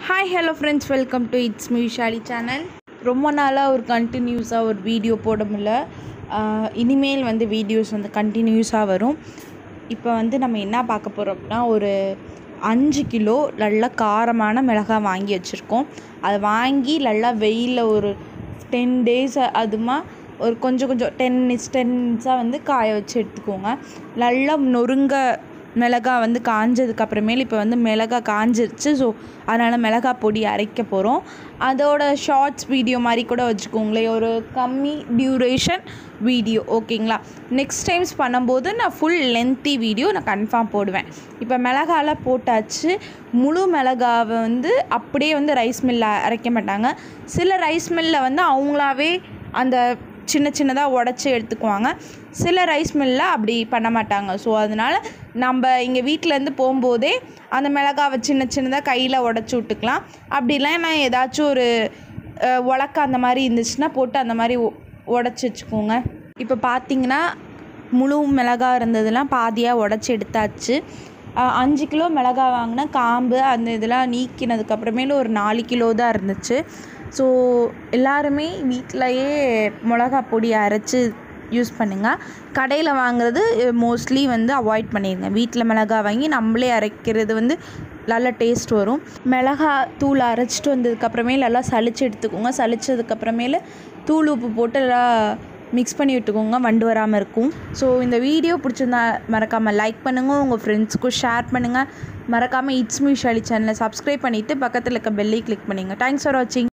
hi hello friends welcome to it's me Shali channel ரொம்ப நாளாக ஒரு கண்டினியூஸாக ஒரு வீடியோ போட முடியல ஆஹ் இனிமேல் வந்து வீடியோஸ் வந்து கண்டினியூஸாக வரும் இப்போ வந்து நம்ம என்ன பார்க்க போகிறோம் அப்படின்னா ஒரு அஞ்சு கிலோ நல்ல காரமான மிளகாய் வாங்கி வச்சுருக்கோம் அதை வாங்கி நல்லா வெயிலில் ஒரு டென் டேஸ் அதுமா ஒரு கொஞ்சம் கொஞ்சம் டென் மினிட்ஸ் டென் மினிட்ஸாக வந்து காய வச்சு எடுத்துக்கோங்க நல்லா நொறுங்க மிளகா வந்து காஞ்சதுக்கு அப்புறமேல் இப்போ வந்து மிளகா காஞ்சிருச்சு ஸோ அதனால் மிளகா பொடி அரைக்க போகிறோம் அதோட ஷார்ட்ஸ் வீடியோ மாதிரி கூட வச்சுக்கோங்களேன் ஒரு கம்மி டியூரேஷன் வீடியோ ஓகேங்களா நெக்ஸ்ட் டைம்ஸ் பண்ணும்போது நான் ஃபுல் லென்த்தி வீடியோ நான் கன்ஃபார்ம் போடுவேன் இப்போ மிளகால போட்டாச்சு முழு மிளகாவை வந்து அப்படியே வந்து ரைஸ் மில்லில் அரைக்க மாட்டாங்க சில ரைஸ் மில்லில் வந்து அவங்களாவே அந்த சின்ன சின்னதாக உடச்சி எடுத்துக்குவாங்க சில ரைஸ் மில்லில் அப்படி பண்ண மாட்டாங்க ஸோ அதனால் நம்ம இங்கே வீட்டிலேருந்து போகும்போதே அந்த மிளகாவை சின்ன சின்னதாக கையில் உடச்சி விட்டுக்கலாம் அப்படி இல்லைன்னா ஏதாச்சும் ஒரு அஹ், உலக்க அந்த மாதிரி இருந்துச்சுன்னா போட்டு அந்த மாதிரி உடச்சி வச்சுக்கோங்க இப்போ பார்த்தீங்கன்னா முழு மிளகா இருந்ததெல்லாம் பாதியாக உடச்சி எடுத்தாச்சு அஹ், அஞ்சு கிலோ மிளகா வாங்கினா காம்பு அந்த இதெல்லாம் நீக்கினதுக்கப்புறமேல ஒரு நாலு கிலோ தான் இருந்துச்சு ஸோ எல்லாருமே வீட்டிலையே மிளகா பொடி அரைச்சி யூஸ் பண்ணுங்கள் கடையில் வாங்குறது மோஸ்ட்லி வந்து அவாய்ட் பண்ணிடுங்க வீட்டில் மிளகா வாங்கி நம்மளே அரைக்கிறது வந்து நல்ல டேஸ்ட் வரும் மிளகா தூள் அரைச்சிட்டு வந்ததுக்கப்புறமே நல்லா சளிச்சு எடுத்துக்கோங்க சளிச்சதுக்கப்புறமேல தூள் உப்பு போட்டு எல்லாம் மிக்ஸ் பண்ணி விட்டுக்கோங்க வண்டு வராமல் இருக்கும் ஸோ இந்த வீடியோ பிடிச்சிருந்தா மறக்காமல் லைக் பண்ணுங்கள் உங்கள் ஃப்ரெண்ட்ஸ்க்கும் ஷேர் பண்ணுங்கள் மறக்காமல் இட்ஸ் மீ ஷாலி சேனலை சப்ஸ்கிரைப் பண்ணிவிட்டு பக்கத்தில் இருக்க பெல்லை கிளிக் பண்ணுங்கள் தேங்க்ஸ் ஃபார் வாட்சிங்